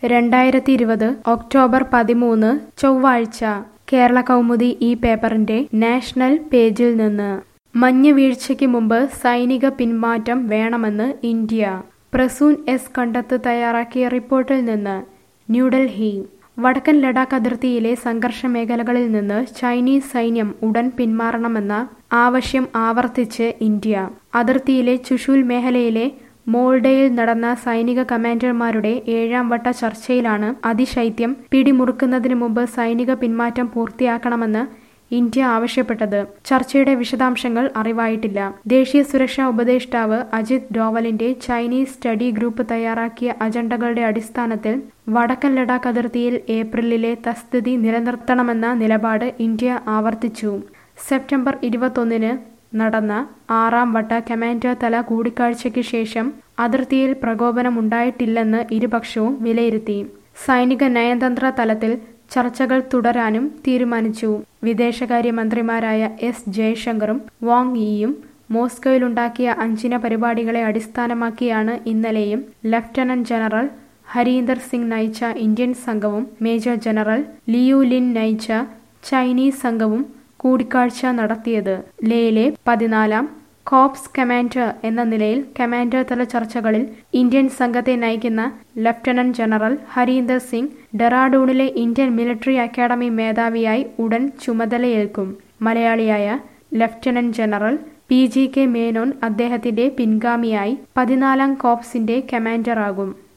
രണ്ടായിരത്തി ഇരുപത് ഒക്ടോബർ പതിമൂന്ന് ചൊവ്വാഴ്ച കേരള കൗമുദി ഈ പേപ്പറിന്റെ നാഷണൽ പേജിൽ നിന്ന് മഞ്ഞ് വീഴ്ചയ്ക്ക് മുമ്പ് സൈനിക പിന്മാറ്റം വേണമെന്ന് ഇന്ത്യ പ്രസൂൻ എസ് കണ്ടത്ത് തയ്യാറാക്കിയ റിപ്പോർട്ടിൽ നിന്ന് ന്യൂഡൽഹി വടക്കൻ ലഡാക്ക് അതിർത്തിയിലെ സംഘർഷ മേഖലകളിൽ നിന്ന് ചൈനീസ് സൈന്യം ഉടൻ പിന്മാറണമെന്ന ആവശ്യം ആവർത്തിച്ച് ഇന്ത്യ അതിർത്തിയിലെ ചുഷുൽ മേഖലയിലെ മോൾഡയിൽ നടന്ന സൈനിക കമാൻഡർമാരുടെ ഏഴാം വട്ട ചർച്ചയിലാണ് അതിശൈത്യം പിടിമുറുക്കുന്നതിന് മുമ്പ് സൈനിക പിന്മാറ്റം പൂർത്തിയാക്കണമെന്ന് ഇന്ത്യ ആവശ്യപ്പെട്ടത് ചർച്ചയുടെ വിശദാംശങ്ങൾ അറിവായിട്ടില്ല ദേശീയ സുരക്ഷാ ഉപദേഷ്ടാവ് അജിത് ഡോവലിന്റെ ചൈനീസ് സ്റ്റഡി ഗ്രൂപ്പ് തയ്യാറാക്കിയ അജണ്ടകളുടെ അടിസ്ഥാനത്തിൽ വടക്കൻ ലഡാക്ക് അതിർത്തിയിൽ ഏപ്രിലിലെ തസ്ഥിതി നിലനിർത്തണമെന്ന നിലപാട് ഇന്ത്യ ആവർത്തിച്ചു സെപ്റ്റംബർ ഇരുപത്തൊന്നിന് നടന്ന ആറാം വട്ട കമാൻഡർ തല കൂടിക്കാഴ്ചയ്ക്ക് ശേഷം അതിർത്തിയിൽ പ്രകോപനമുണ്ടായിട്ടില്ലെന്ന് ഇരുപക്ഷവും വിലയിരുത്തി സൈനിക നയതന്ത്ര തലത്തിൽ ചർച്ചകൾ തുടരാനും തീരുമാനിച്ചു വിദേശകാര്യമന്ത്രിമാരായ എസ് ജയശങ്കറും വാങ് യിയും മോസ്കോയിലുണ്ടാക്കിയ അഞ്ചിന പരിപാടികളെ അടിസ്ഥാനമാക്കിയാണ് ഇന്നലെയും ലഫ്റ്റനന്റ് ജനറൽ ഹരീന്ദർ സിംഗ് നയിച്ച ഇന്ത്യൻ സംഘവും മേജർ ജനറൽ ലിയു ലിൻ നയിച്ച ചൈനീസ് സംഘവും കൂടിക്കാഴ്ച നടത്തിയത് ലേയിലെ പതിനാലാം കോപ്സ് കമാൻഡർ എന്ന നിലയിൽ കമാൻഡർ തല ചർച്ചകളിൽ ഇന്ത്യൻ സംഘത്തെ നയിക്കുന്ന ലഫ്റ്റനന്റ് ജനറൽ ഹരീന്ദർ സിംഗ് ഡെറാഡൂണിലെ ഇന്ത്യൻ മിലിറ്ററി അക്കാദമി മേധാവിയായി ഉടൻ ചുമതലയേൽക്കും മലയാളിയായ lieutenant general P G K Menon അദ്ദേഹത്തിന്റെ പിൻഗാമിയായി പതിനാലാം കോപ്സിന്റെ കമാൻഡറാകും